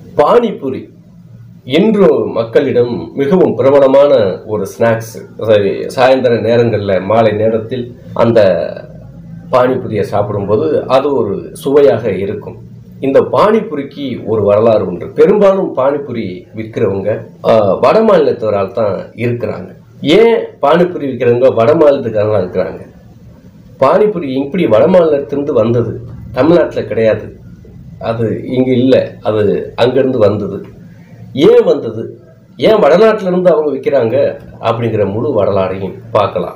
பானிபூரி இன்று மக்களிடம் மிகவும் பிரபலமான ஒரு ஸ்நாக்ஸ் சாயந்தர நேரங்களில் மாலை நேரத்தில் அந்த பானிபூரியை சாப்பிடும்போது அது ஒரு சுவையாக இருக்கும் இந்த பானிபூரிக்கு ஒரு வரலாறு உண்டு பெரும்பாலும் பானிபூரி விற்கிறவங்க ஆஹ், வட மாநிலத்தவரால் தான் இருக்கிறாங்க ஏன் பானிபூரி விற்கிறவங்க வட மாநிலத்துக்காரங்களா இருக்கிறாங்க பானிபூரி இப்படி வட மாநிலத்திலிருந்து வந்தது தமிழ்நாட்டில் கிடையாது அது இங்கே இல்லை அது அங்கேருந்து வந்தது ஏன் வந்தது ஏன் வடநாட்டில இருந்து அவங்க விற்கிறாங்க அப்படிங்கிற முழு வரலாறையும் பார்க்கலாம்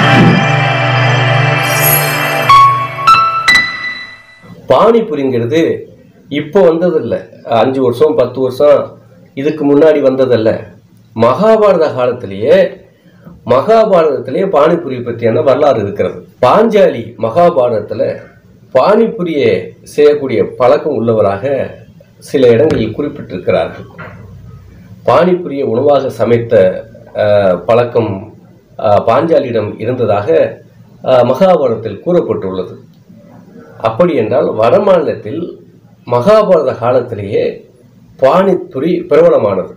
பானிபூரிங்கிறது இப்போ வந்ததில்லை அஞ்சு வருஷம் பத்து வருஷம் இதுக்கு முன்னாடி வந்ததல்ல மகாபாரத காலத்திலேயே மகாபாரதத்திலேயே பானிபூரி பற்றியான வரலாறு இருக்கிறது பாஞ்சாலி மகாபாரதத்தில் பானிபூரியை செய்யக்கூடிய பழக்கம் உள்ளவராக சில இடங்களில் குறிப்பிட்டிருக்கிறார்கள் பானிபூரியை உணவாக சமைத்த அஹ், பழக்கம் அஹ், பாஞ்சாலியிடம் இருந்ததாக அஹ், மகாபாரதத்தில் கூறப்பட்டுள்ளது அப்படி என்றால் வட மாநிலத்தில் மகாபாரத காலத்திலேயே பானிபுரி பிரபலமானது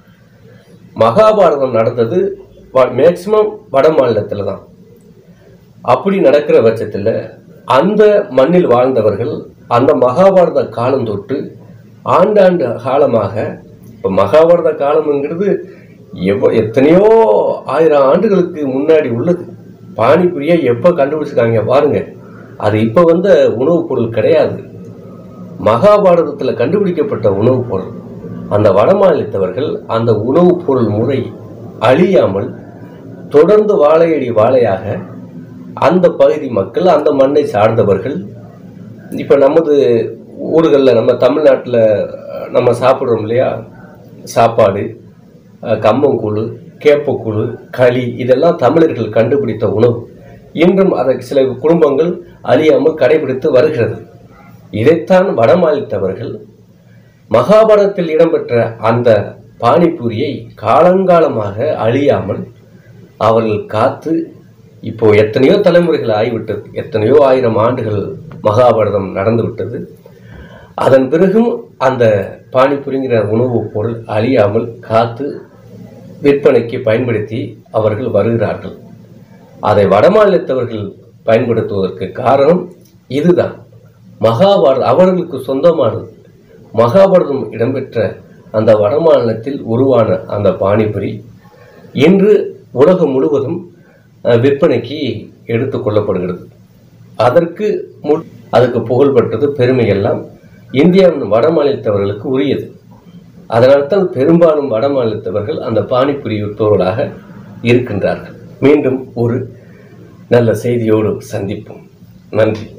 மகாபாரதம் நடந்தது மேக்சிமம் வட மாநிலத்தில் தான் அப்படி நடக்கிற பட்சத்தில் அந்த மண்ணில் வாழ்ந்தவர்கள் அந்த மகாபாரத காலம் தொட்டு ஆண்டாண்டு காலமாக இப்போ மகாபாரத காலம்ங்கிறது எவ்வ எத்தனையோ ஆயிரம் ஆண்டுகளுக்கு முன்னாடி உள்ளது பானிபூரியை எப்போ கண்டுபிடிச்சிருக்காங்க பாருங்க அது இப்போ வந்த உணவுப் பொருள் கிடையாது மகாபாரதத்தில் கண்டுபிடிக்கப்பட்ட உணவுப் பொருள் அந்த வட மாநிலத்தவர்கள் அந்த உணவுப் பொருள் முறை அழியாமல் தொடர்ந்து வாழையடி வாழையாக அந்த பகுதி மக்கள் அந்த மண்ணை சார்ந்தவர்கள் இப்போ நமது ஊர்களில் நம்ம தமிழ்நாட்டில் நம்ம சாப்பிட்றோம் இல்லையா சாப்பாடு அஹ், கம்மங்கூழ் கேப்பக்கூழ் களி இதெல்லாம் தமிழர்கள் கண்டுபிடித்த உணவு இன்றும் அதை சில குடும்பங்கள் அழியாமல் கடைபிடித்து வருகிறது இதைத்தான் வடமாநிலத்தவர்கள் மகாபாரதத்தில் இடம்பெற்ற அந்த பானிபூரியை காலங்காலமாக அழியாமல் அவர்கள் காத்து இப்போ எத்தனையோ தலைமுறைகள் ஆகிவிட்டது எத்தனையோ ஆயிரம் ஆண்டுகள் மகாபாரதம் நடந்து விட்டது அதன் பிறகும் அந்த பானிபூரிங்கிற உணவுப் பொருள் அழியாமல் காத்து விற்பனைக்கு பயன்படுத்தி அவர்கள் வருகிறார்கள் அதை வடமாநிலத்தவர்கள் பயன்படுத்துவதற்கு காரணம் இதுதான் மகாபாரதம் அவர்களுக்கு சொந்தமானது மகாபாரதம் இடம்பெற்ற அந்த வடமாநிலத்தில் உருவான அந்த பானிபுரி இன்று உலகம் முழுவதும் அஹ், விற்பனைக்கு எடுத்து கொள்ளப்படுகிறது அதற்கு மு அதுக்கு புகழ்பெற்றது பெருமையெல்லாம் இந்தியாவின் வட மாநிலத்தவர்களுக்கு உரியது அதனால்தான் பெரும்பாலும் வட மாநிலத்தவர்கள் அந்த பானிபுரி விற்பவர்களாக இருக்கின்றார்கள் மீண்டும் ஒரு நல்ல செய்தியோடு சந்திப்போம் நன்றி